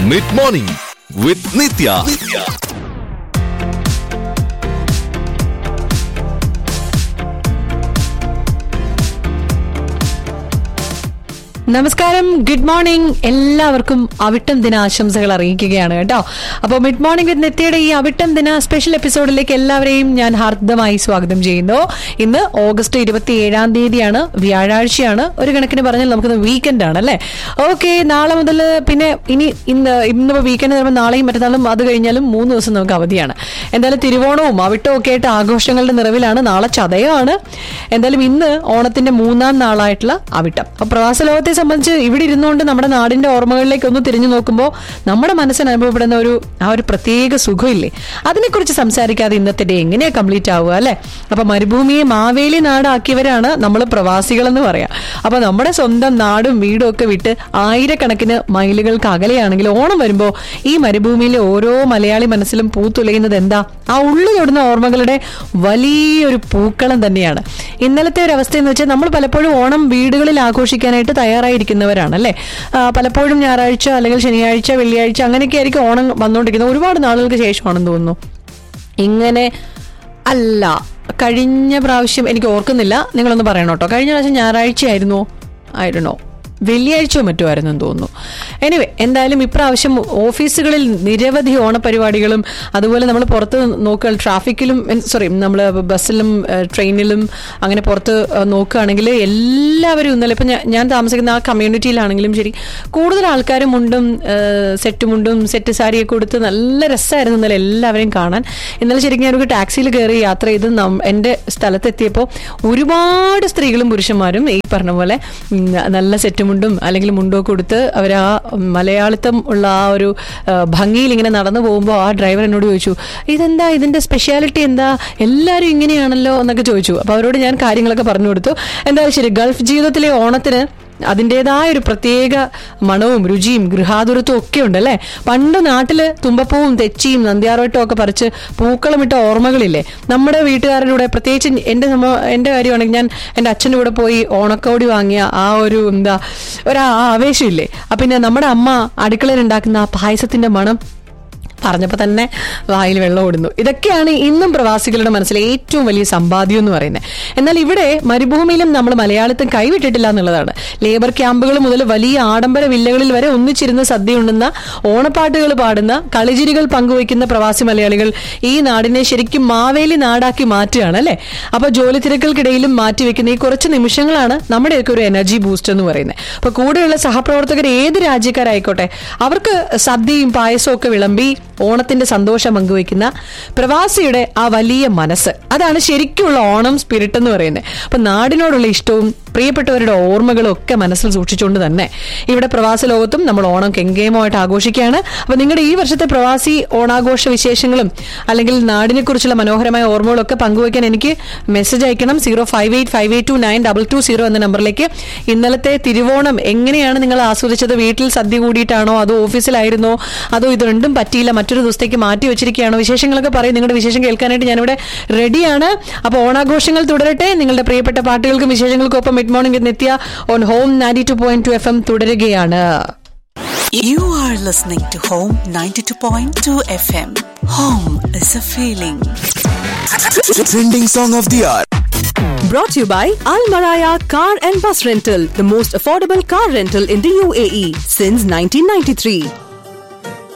Mid morning വിത്ത് നിത്യ നമസ്കാരം good morning എല്ലാവർക്കും അവിട്ടം ദിന ആശംസകൾ അറിയിക്കുകയാണ് കേട്ടോ അപ്പോൾ മിഡ് മോർണിംഗ് വിത്ത് നെറ്റയുടെ ഈ അവിട്ടം ദിന സ്പെഷ്യൽ എപ്പിസോഡിലേക്ക് എല്ലാവരെയും ഞാൻ ഹാർദമായി സ്വാഗതം ചെയ്യുന്നു ഇന്ന് ഓഗസ്റ്റ് ഇരുപത്തി ഏഴാം തീയതിയാണ് വ്യാഴാഴ്ചയാണ് ഒരു കണക്കിന് പറഞ്ഞാൽ നമുക്കിന്ന് വീക്കെൻഡ് ആണ് അല്ലേ ഓക്കെ നാളെ മുതൽ പിന്നെ ഇനി ഇന്ന് ഇന്നിപ്പോൾ വീക്കെൻഡ് വരുമ്പോൾ നാളെയും മറ്റന്നാളും അത് കഴിഞ്ഞാലും മൂന്ന് ദിവസം നമുക്ക് അവധിയാണ് എന്തായാലും തിരുവോണവും അവിട്ടവും ഒക്കെ ആയിട്ട് ആഘോഷങ്ങളുടെ നിറവിലാണ് നാളെ ചതയമാണ് എന്തായാലും ഇന്ന് ഓണത്തിന്റെ മൂന്നാം നാളായിട്ടുള്ള അവിട്ടം അപ്പൊ പ്രവാസ ലോകത്തെ സംബന്ധിച്ച് ഇവിടെ ഇരുന്നുകൊണ്ട് നമ്മുടെ നാടിന്റെ ഓർമ്മകളിലേക്ക് ഒന്ന് തിരിഞ്ഞു നോക്കുമ്പോൾ നമ്മുടെ മനസ്സിന് അനുഭവപ്പെടുന്ന ഒരു ആ ഒരു പ്രത്യേക സുഖമില്ലേ അതിനെക്കുറിച്ച് സംസാരിക്കാതെ ഇന്നത്തെ ഡേ എങ്ങനെയാ കംപ്ലീറ്റ് ആവുക അല്ലെ അപ്പൊ മരുഭൂമിയെ മാവേലി നാടാക്കിയവരാണ് നമ്മൾ പ്രവാസികളെന്ന് പറയാം അപ്പൊ നമ്മുടെ സ്വന്തം നാടും വീടും ഒക്കെ വിട്ട് ആയിരക്കണക്കിന് മൈലുകൾക്ക് അകലെയാണെങ്കിൽ ഓണം വരുമ്പോൾ ഈ മരുഭൂമിയിലെ ഓരോ മലയാളി മനസ്സിലും പൂത്തുലയുന്നത് എന്താ ആ ഉള്ളു തൊടുന്ന ഓർമ്മകളുടെ വലിയൊരു പൂക്കളം തന്നെയാണ് ഇന്നലത്തെ ഒരു അവസ്ഥ എന്ന് വെച്ചാൽ നമ്മൾ പലപ്പോഴും ഓണം വീടുകളിൽ ആഘോഷിക്കാനായിട്ട് തയ്യാറായിരിക്കുന്നവരാണ് അല്ലേ ആ, പലപ്പോഴും ഞായറാഴ്ച അല്ലെങ്കിൽ ശനിയാഴ്ച വെള്ളിയാഴ്ച അങ്ങനെയൊക്കെ ആയിരിക്കും ഓണം വന്നുകൊണ്ടിരിക്കുന്നത് ഒരുപാട് നാളുകൾക്ക് ശേഷമാണെന്ന് തോന്നുന്നു ഇങ്ങനെ അല്ല കഴിഞ്ഞ പ്രാവശ്യം എനിക്ക് ഓർക്കുന്നില്ല നിങ്ങളൊന്ന് പറയണം കേട്ടോ കഴിഞ്ഞ പ്രാവശ്യം ഞായറാഴ്ച ആയിരുന്നോ ആയിരുന്നോ വെള്ളിയാഴ്ചയോ മറ്റോ ആയിരുന്നു എന്ന് തോന്നുന്നു എനിവേ എന്തായാലും ഇപ്രാവശ്യം ഓഫീസുകളിൽ നിരവധി ഓണപരിപാടികളും അതുപോലെ നമ്മൾ പുറത്ത് നോക്കുക ട്രാഫിക്കിലും സോറി നമ്മൾ ബസ്സിലും ഏഹ്, ട്രെയിനിലും അങ്ങനെ പുറത്ത് ഏഹ്, നോക്കുകയാണെങ്കിൽ എല്ലാവരും ഇന്നലെ ഇപ്പം ഞാൻ- ഞാൻ താമസിക്കുന്ന ആ കമ്മ്യൂണിറ്റിയിലാണെങ്കിലും ശരി കൂടുതൽ ആൾക്കാരും മുണ്ടും ഏഹ്, സെറ്റ് മുണ്ടും സെറ്റ് സാരിയൊക്കെ കൊടുത്ത് നല്ല രസമായിരുന്നു ഇന്നലെ എല്ലാവരെയും കാണാൻ ഇന്നലെ ശരിക്കും ഞാനൊരു ടാക്സിയിൽ കയറി യാത്ര ചെയ്ത് നം- എൻ്റെ സ്ഥലത്തെത്തിയപ്പോൾ ഒരുപാട് സ്ത്രീകളും പുരുഷന്മാരും ഈ പറഞ്ഞ പോലെ ഉം, നല്ല സെറ്റ് മുണ്ടും അല്ലെങ്കിൽ മുണ്ടും ഒക്കെ കൊടുത്ത് അവർ ആ മലയാളിത്തം ഉള്ള ആ ഒരു ആ, ഭംഗിയിൽ ഇങ്ങനെ നടന്നു പോകുമ്പോൾ ആ ഡ്രൈവർ എന്നോട് ചോദിച്ചു ഇതെന്താ ഇതിന്റെ സ്പെഷ്യാലിറ്റി എന്താ എല്ലാവരും ഇങ്ങനെയാണല്ലോ എന്നൊക്കെ ചോദിച്ചു അപ്പോൾ അവരോട് ഞാൻ കാര്യങ്ങളൊക്കെ പറഞ്ഞു കൊടുത്തു എന്തായാലും ശരി ഗൾഫ് ജീവിതത്തിലെ ഓണത്തിന് അതിൻ്റെതായ ഒരു പ്രത്യേക മണവും രുചിയും ഗൃഹാതുരത്വം ഒക്കെ ഉണ്ട് അല്ലേ പണ്ട് നാട്ടില് തുമ്പപ്പൂവും തെച്ചിയും നന്ദ്യാർവട്ടവും ഒക്കെ പറിച്ച് പൂക്കളമിട്ട ഓർമ്മകളില്ലേ നമ്മുടെ വീട്ടുകാരുടെ കൂടെ പ്രത്യേകിച്ച് എൻ്റെ സംഭവം എൻ്റെ കാര്യമാണെങ്കിൽ ഞാൻ എൻ്റെ അച്ഛൻ്റെ കൂടെ പോയി ഓണക്കോടി വാങ്ങിയ ആ ഒരു എന്താ ഒരു ആ ആവേശമില്ലേ അപ്പം പിന്നെ നമ്മുടെ അമ്മ അടുക്കളയിൽ ഉണ്ടാക്കുന്ന ആ പായസത്തിന്റെ മണം പറഞ്ഞപ്പോൾ തന്നെ വായിൽ വെള്ളം ഓടുന്നു ഇതൊക്കെയാണ് ഇന്നും പ്രവാസികളുടെ മനസ്സിലെ ഏറ്റവും വലിയ സമ്പാദ്യം എന്ന് പറയുന്നത് എന്നാൽ ഇവിടെ മരുഭൂമിയിലും നമ്മൾ മലയാളത്തിൽ കൈവിട്ടിട്ടില്ല എന്നുള്ളതാണ് ലേബർ ക്യാമ്പുകൾ മുതൽ വലിയ ആഡംബര വില്ലകളിൽ വരെ ഒന്നിച്ചിരുന്ന് സദ്യ ഉണ്ണുന്ന ഓണപ്പാട്ടുകൾ പാടുന്ന കളിചിരികൾ പങ്കുവയ്ക്കുന്ന പ്രവാസി മലയാളികൾ ഈ നാടിനെ ശരിക്കും മാവേലി നാടാക്കി മാറ്റുകയാണ് അല്ലെ അപ്പൊ ജോലി തിരക്കുകൾക്കിടയിലും മാറ്റിവെക്കുന്ന ഈ കുറച്ച് നിമിഷങ്ങളാണ് നമ്മുടെയൊക്കെ ഒരു എനർജി ബൂസ്റ്റ് എന്ന് പറയുന്നത് അപ്പൊ കൂടെയുള്ള സഹപ്രവർത്തകർ ഏത് രാജ്യക്കാരായിക്കോട്ടെ അവർക്ക് സദ്യയും പായസവും ഒക്കെ വിളമ്പി ഓണത്തിന്റെ സന്തോഷം പങ്കുവയ്ക്കുന്ന പ്രവാസിയുടെ ആ വലിയ മനസ്സ് അതാണ് ശരിക്കുള്ള ഓണം സ്പിരിറ്റ് എന്ന് പറയുന്നത് അപ്പൊ നാടിനോടുള്ള ഇഷ്ടവും പ്രിയപ്പെട്ടവരുടെ ഓർമ്മകളും ഒക്കെ മനസ്സിൽ സൂക്ഷിച്ചുകൊണ്ട് തന്നെ ഇവിടെ പ്രവാസ ലോകത്തും നമ്മൾ ഓണം കെങ്കേമമായിട്ട് ആഘോഷിക്കുകയാണ് അപ്പൊ നിങ്ങളുടെ ഈ വർഷത്തെ പ്രവാസി ഓണാഘോഷ വിശേഷങ്ങളും അല്ലെങ്കിൽ നാടിനെ കുറിച്ചുള്ള മനോഹരമായ ഓർമ്മകളൊക്കെ പങ്കുവയ്ക്കാൻ എനിക്ക് മെസ്സേജ് അയക്കണം zero five eight five eight two nine double two zero എന്ന നമ്പറിലേക്ക് ഇന്നലത്തെ തിരുവോണം എങ്ങനെയാണ് നിങ്ങൾ ആസ്വദിച്ചത് വീട്ടിൽ സദ്യ കൂടിയിട്ടാണോ അതോ ഓഫീസിലായിരുന്നോ അതോ ഇത് രണ്ടും പറ്റിയില്ല മറ്റൊരു ദിവസത്തേക്ക് മാറ്റി വെച്ചിരിക്കുകയാണോ വിശേഷങ്ങളൊക്കെ പറയും നിങ്ങളുടെ വിശേഷം കേൾക്കാനായിട്ട് ഞാനിവിടെ റെഡിയാണ് അപ്പോൾ ഓണാഘോഷങ്ങൾ തുടരട്ടെ നിങ്ങളുടെ പ്രിയപ്പെട്ട പാട്ടുകൾക്കും വിശേഷങ്ങൾക്കും ഒപ്പം mid morning Nithya on home ninety two point two F M തുടരുകയാണ് You are listening to Home 92.2 FM. Home is a feeling. Trending song of the R Brought to you by Al Maraya Car and Bus Rental, the most affordable car rental in the UAE since 1993.